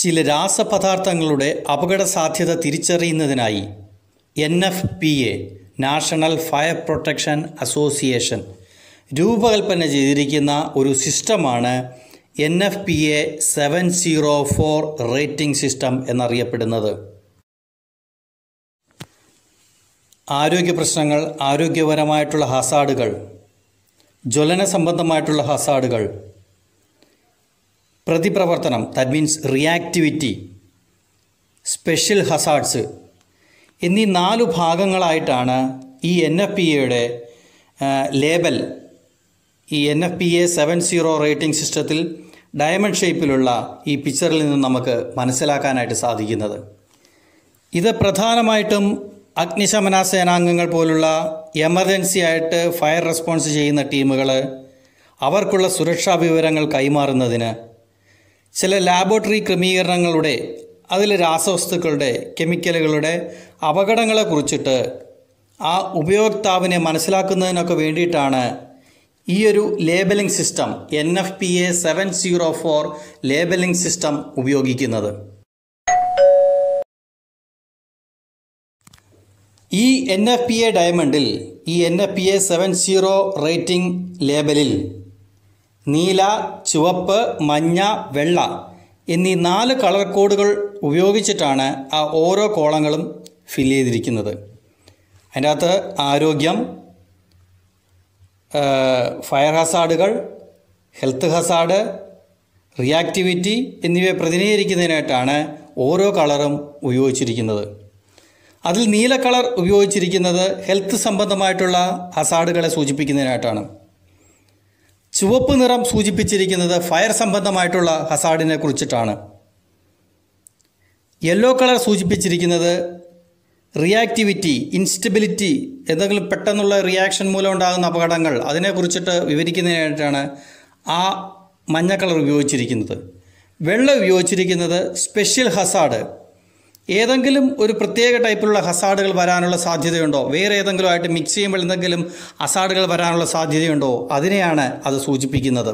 ചില രാസപദാർത്ഥങ്ങളുടെ അപകട സാധ്യത തിരിച്ചറിയുന്നതിനായി N F P A national fire protection association രൂപകൽപ്പന ചെയ്തിരിക്കുന്ന ഒരു സിസ്റ്റമാണ് N F P A seven zero four rating system എന്നറിയപ്പെടുന്നത് ആരോഗ്യ പ്രശ്നങ്ങൾ ആരോഗ്യപരമായിട്ടുള്ള ഹസാഡുകൾ ജ്വലന സംബന്ധമായിട്ടുള്ള ഹസാഡുകൾ പ്രതിപ്രവർത്തനം that means reactivity special hazards എന്നീ നാലു ഭാഗങ്ങളായിട്ടാണ് ഈ എൻ എഫ് പി എയുടെ ലേബൽ ഈ N F P A seven zero rating സിസ്റ്റത്തിൽ ഡയമണ്ട് ഷേപ്പിലുള്ള ഈ പിക്ചറിൽ നിന്ന് നമുക്ക് മനസ്സിലാക്കാനായിട്ട് സാധിക്കുന്നത് ഇത് പ്രധാനമായിട്ടും അഗ്നിശമന സേനാംഗങ്ങൾ പോലുള്ള എമർജൻസി ആയിട്ട് ഫയർ റെസ്പോൺസ് ചെയ്യുന്ന ടീമുകൾ അവർക്കുള്ള സുരക്ഷാ വിവരങ്ങൾ കൈമാറുന്നതിന് ചില ലാബോറട്ടറി ക്രമീകരണങ്ങളുടെ അതിൽ രാസവസ്തുക്കളുടെ കെമിക്കലുകളുടെ അപകടങ്ങളെ കുറിച്ചിട്ട് ആ ഉപയോക്താവിനെ മനസ്സിലാക്കുന്നതിനൊക്കെ വേണ്ടിയിട്ടാണ് ഈ ഒരു labeling system N F P A seven zero four labeling system ഉപയോഗിക്കുന്നത് ഈ എൻ എഫ് പി എ ഡയമണ്ടിൽ ഈ N F P A seven zero rating ലേബലിൽ നീല ചുവപ്പ് മഞ്ഞ വെള്ള എന്നീ നാല് കളർ കോഡുകൾ ഉപയോഗിച്ചിട്ടാണ് ആ ഓരോ കോളങ്ങളും ഫില്ല് ചെയ്തിരിക്കുന്നത് അതിൻ്റെ അകത്ത് ആരോഗ്യം ഫയർ ഹസാഡുകൾ ഹെൽത്ത് ഹസാഡ് റിയാക്ടിവിറ്റി എന്നിവയെ പ്രതിനിധീകരിക്കുന്നതിനായിട്ടാണ് ഓരോ കളറും ഉപയോഗിച്ചിരിക്കുന്നത് അതിൽ നീല കളർ ഉപയോഗിച്ചിരിക്കുന്നത് ഹെൽത്ത് സംബന്ധമായിട്ടുള്ള ഹസാഡുകളെ സൂചിപ്പിക്കുന്നതിനായിട്ടാണ് ചുവപ്പ് നിറം സൂചിപ്പിച്ചിരിക്കുന്നത് ഫയർ സംബന്ധമായിട്ടുള്ള ഹസാഡിനെ കുറിച്ചിട്ടാണ് യെല്ലോ കളർ സൂചിപ്പിച്ചിരിക്കുന്നത് റിയാക്ടിവിറ്റി ഇൻസ്റ്റബിലിറ്റി എന്തെങ്കിലും പെട്ടെന്നുള്ള റിയാക്ഷൻ മൂലം ഉണ്ടാകുന്ന അപകടങ്ങൾ അതിനെക്കുറിച്ചിട്ട് വിവരിക്കുന്നതിനായിട്ടാണ് ആ മഞ്ഞ കളർ ഉപയോഗിച്ചിരിക്കുന്നത് വെള്ള ഉപയോഗിച്ചിരിക്കുന്നത് സ്പെഷ്യൽ ഹസാഡ് ഏതെങ്കിലും ഒരു പ്രത്യേക ടൈപ്പിലുള്ള ഹസാഡുകൾ വരാനുള്ള സാധ്യതയുണ്ടോ വേറെ ഏതെങ്കിലും ആയിട്ട് മിക്സ് ചെയ്യുമ്പോൾ എന്തെങ്കിലും ഹസാഡുകൾ വരാനുള്ള സാധ്യതയുണ്ടോ അതിനെയാണ് അത് സൂചിപ്പിക്കുന്നത്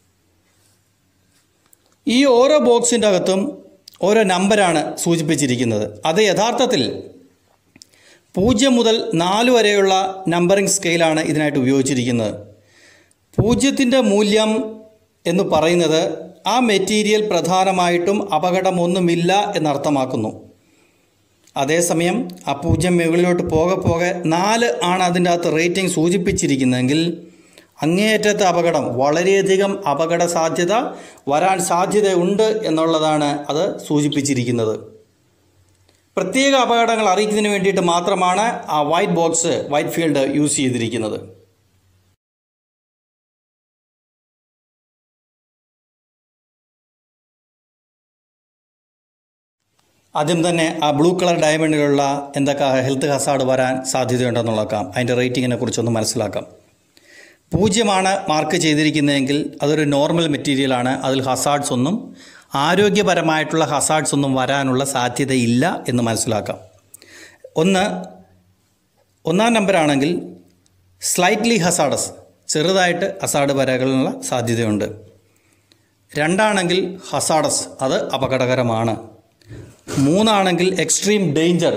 ഈ ഓരോ ബോക്സിൻ്റെ അകത്തും ഓരോ നമ്പരാണ് സൂചിപ്പിച്ചിരിക്കുന്നത് അത് യഥാർത്ഥത്തിൽ പൂജ്യം മുതൽ നാല് വരെയുള്ള നമ്പറിംഗ് സ്കെയിലാണ് ഇതിനായിട്ട് ഉപയോഗിച്ചിരിക്കുന്നത് പൂജ്യത്തിൻ്റെ മൂല്യം എന്ന് പറയുന്നത് ആ മെറ്റീരിയൽ പ്രധാനമായിട്ടും അപകടമൊന്നുമില്ല എന്നർത്ഥമാക്കുന്നു അതേസമയം ആ പൂജ്യം മുകളിലോട്ട് പോകെ പോകെ നാല് ആണ് അതിൻ്റെ അകത്ത് റേറ്റിംഗ് സൂചിപ്പിച്ചിരിക്കുന്നതെങ്കിൽ അങ്ങേയറ്റത്തെ അപകടം വളരെയധികം അപകട സാധ്യത വരാൻ സാധ്യതയുണ്ട് എന്നുള്ളതാണ് അത് സൂചിപ്പിച്ചിരിക്കുന്നത് പ്രത്യേക അപകടങ്ങൾ അറിയിക്കുന്നതിന് വേണ്ടിയിട്ട് മാത്രമാണ് ആ white box white field use ചെയ്തിരിക്കുന്നത് ആദ്യം തന്നെ ആ ബ്ലൂ കളർ ഡയമണ്ടിലുള്ള എന്തൊക്കെ ഹെൽത്ത് ഹസാഡ് വരാൻ സാധ്യതയുണ്ടെന്ന് നോക്കാം അതിൻ്റെ റേറ്റിങ്ങിനെ കുറിച്ചൊന്ന് മനസ്സിലാക്കാം പൂജ്യമാണ് മാർക്ക് ചെയ്തിരിക്കുന്നതെങ്കിൽ അതൊരു നോർമൽ മെറ്റീരിയലാണ് അതിൽ ഹസാഡ്സ് ഒന്നും ആരോഗ്യപരമായിട്ടുള്ള ഹസാഡ്സ് ഒന്നും വരാനുള്ള സാധ്യതയില്ല എന്ന് മനസ്സിലാക്കാം ഒന്ന് ഒന്നാം നമ്പറാണെങ്കിൽ സ്ലൈറ്റ്ലി ഹസാഡസ് ചെറുതായിട്ട് ഹസാഡ് വരാനുള്ള സാധ്യതയുണ്ട് രണ്ടാണെങ്കിൽ ഹസാഡസ് അത് അപകടകരമാണ് മൂന്നാണെങ്കിൽ എക്സ്ട്രീം ഡേഞ്ചർ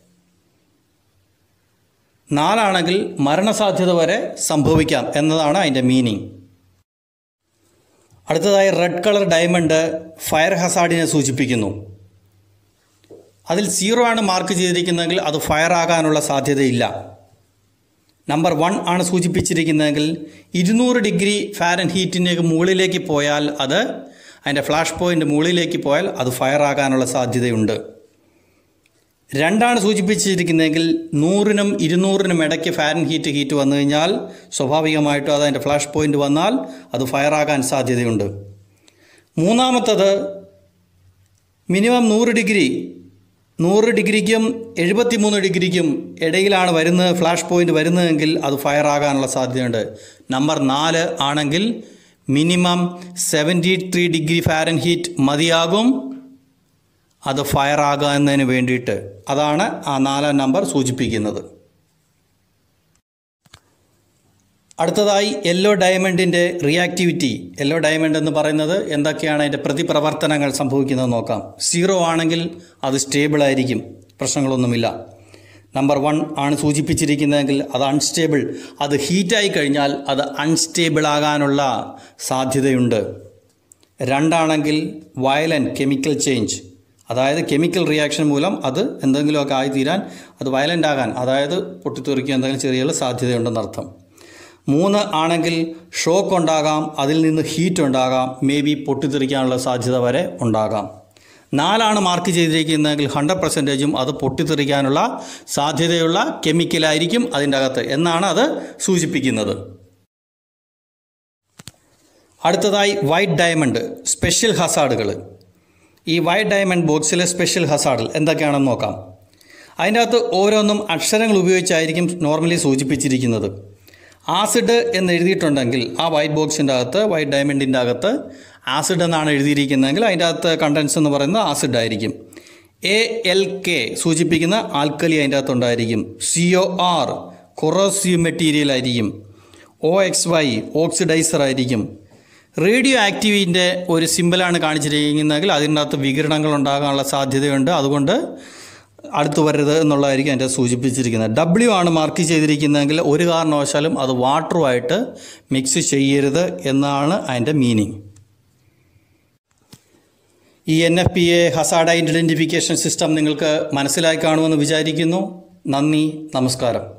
നാലാണെങ്കിൽ മരണസാധ്യത വരെ സംഭവിക്കാം എന്നതാണ് അതിൻ്റെ മീനിങ് അടുത്തതായി റെഡ് കളർ ഡയമണ്ട് ഫയർ ഹസാഡിനെ സൂചിപ്പിക്കുന്നു അതിൽ സീറോ ആണ് മാർക്ക് ചെയ്തിരിക്കുന്നതെങ്കിൽ അത് ഫയർ ആകാനുള്ള സാധ്യതയില്ല നമ്പർ വൺ ആണ് സൂചിപ്പിച്ചിരിക്കുന്നതെങ്കിൽ ഇരുന്നൂറ് ഡിഗ്രി ഫാരൻ ഹീറ്റിന് മുകളിലേക്ക് പോയാൽ അത് അതിൻ്റെ ഫ്ലാഷ് പോയിൻ്റ് മുകളിലേക്ക് പോയാൽ അത് ഫയർ ആകാനുള്ള സാധ്യതയുണ്ട് രണ്ടാണ് സൂചിപ്പിച്ചിരിക്കുന്നതെങ്കിൽ നൂറിനും ഇരുന്നൂറിനും ഇടയ്ക്ക് ഫാരൻ ഹീറ്റ് ഹീറ്റ് വന്നു കഴിഞ്ഞാൽ സ്വാഭാവികമായിട്ടും അത് അതിൻ്റെ ഫ്ലാഷ് പോയിൻ്റ് വന്നാൽ അത് ഫയർ ആകാൻ സാധ്യതയുണ്ട് മൂന്നാമത്തത് മിനിമം നൂറ് ഡിഗ്രി നൂറ് ഡിഗ്രിക്കും എഴുപത്തിമൂന്ന് ഡിഗ്രിക്കും ഇടയിലാണ് വരുന്നത് ഫ്ലാഷ് പോയിൻ്റ് വരുന്നതെങ്കിൽ അത് ഫയർ ആകാനുള്ള സാധ്യതയുണ്ട് നമ്പർ നാല് ആണെങ്കിൽ minimum seventy three degree Fahrenheit മതിയാകും അത് ഫയർ ആകുന്നതിന് വേണ്ടിയിട്ട് അതാണ് ആ നാലാം നമ്പർ സൂചിപ്പിക്കുന്നത് അടുത്തതായി യെല്ലോ ഡയമണ്ടിൻ്റെ റിയാക്ടിവിറ്റി യെല്ലോ ഡയമണ്ട് എന്ന് പറയുന്നത് എന്തൊക്കെയാണ് അതിൻ്റെ പ്രതിപ്രവർത്തനങ്ങൾ സംഭവിക്കുന്നത് നോക്കാം സീറോ ആണെങ്കിൽ അത് സ്റ്റേബിൾ ആയിരിക്കും പ്രശ്നങ്ങളൊന്നുമില്ല നമ്പർ വൺ ആണ് സൂചിപ്പിച്ചിരിക്കുന്നതെങ്കിൽ അത് അൺസ്റ്റേബിൾ അത് ഹീറ്റായി കഴിഞ്ഞാൽ അത് അൺസ്റ്റേബിൾ ആകാനുള്ള സാധ്യതയുണ്ട് രണ്ടാണെങ്കിൽ വയലൻറ്റ് കെമിക്കൽ ചേഞ്ച് അതായത് കെമിക്കൽ റിയാക്ഷൻ മൂലം അത് എന്തെങ്കിലുമൊക്കെ ആയിത്തീരാൻ അത് വയലൻ്റ് ആകാൻ അതായത് പൊട്ടിത്തെറിക്കുക എന്തെങ്കിലും ചെറിയ സാധ്യതയുണ്ടെന്നർത്ഥം മൂന്ന് ആണെങ്കിൽ ഷോക്ക് ഉണ്ടാകാം അതിൽ നിന്ന് ഹീറ്റ് ഉണ്ടാകാം മേ ബി പൊട്ടിത്തെറിക്കാനുള്ള സാധ്യത വരെ ഉണ്ടാകാം നാലാണ് മാർക്ക് ചെയ്തിരിക്കുന്നതെങ്കിൽ ഹൺഡ്രഡ് പെർസെൻറ്റേജും അത് പൊട്ടിത്തെറിക്കാനുള്ള സാധ്യതയുള്ള കെമിക്കലായിരിക്കും അതിൻ്റെ അകത്ത് എന്നാണ് അത് സൂചിപ്പിക്കുന്നത് അടുത്തതായി വൈറ്റ് ഡയമണ്ട് സ്പെഷ്യൽ ഹസാർഡുകൾ ഈ വൈറ്റ് ഡയമണ്ട് ബോക്സിലെ സ്പെഷ്യൽ ഹസാർഡിൽ എന്തൊക്കെയാണെന്ന് നോക്കാം അതിൻ്റെ അകത്ത് ഓരോന്നും അക്ഷരങ്ങൾ ഉപയോഗിച്ചായിരിക്കും നോർമലി സൂചിപ്പിച്ചിരിക്കുന്നത് ആസിഡ് എന്ന് എഴുതിയിട്ടുണ്ടെങ്കിൽ ആ വൈറ്റ് ബോക്സിൻ്റെ അകത്ത് വൈറ്റ് ഡയമണ്ടിൻ്റെ അകത്ത് ആസിഡ് എന്നാണ് എഴുതിയിരിക്കുന്നതെങ്കിൽ അതിൻ്റെ അകത്ത് കണ്ടൻസ് എന്ന് പറയുന്നത് ആസിഡ് ആയിരിക്കും എ എൽ കെ സൂചിപ്പിക്കുന്ന ആൽക്കലി അതിൻ്റെ അകത്ത് ഉണ്ടായിരിക്കും C O R corrosive material ആയിരിക്കും ഒ എക്സ് വൈ ഓക്സിഡൈസർ ആയിരിക്കും റേഡിയോ ആക്റ്റീവിൻ്റെ ഒരു സിമ്പിളാണ് കാണിച്ചിരിക്കുന്നതെങ്കിൽ അതിൻ്റെ അകത്ത് വികിരണങ്ങൾ ഉണ്ടാകാനുള്ള സാധ്യതയുണ്ട് അതുകൊണ്ട് അടുത്ത് വരരുത് എന്നുള്ളതായിരിക്കും അതിൻ്റെ സൂചിപ്പിച്ചിരിക്കുന്നത് ഡബ്ല്യു ആണ് മാർക്ക് ചെയ്തിരിക്കുന്നതെങ്കിൽ ഒരു കാരണവശാലും അത് വാട്ടറുമായിട്ട് മിക്സ് ചെയ്യരുത് എന്നാണ് അതിൻ്റെ മീനിങ് ഈ N F P A hazard identification system നിങ്ങൾക്ക് മനസ്സിലായി കാണുമെന്ന് വിചാരിക്കുന്നു നന്ദി നമസ്കാരം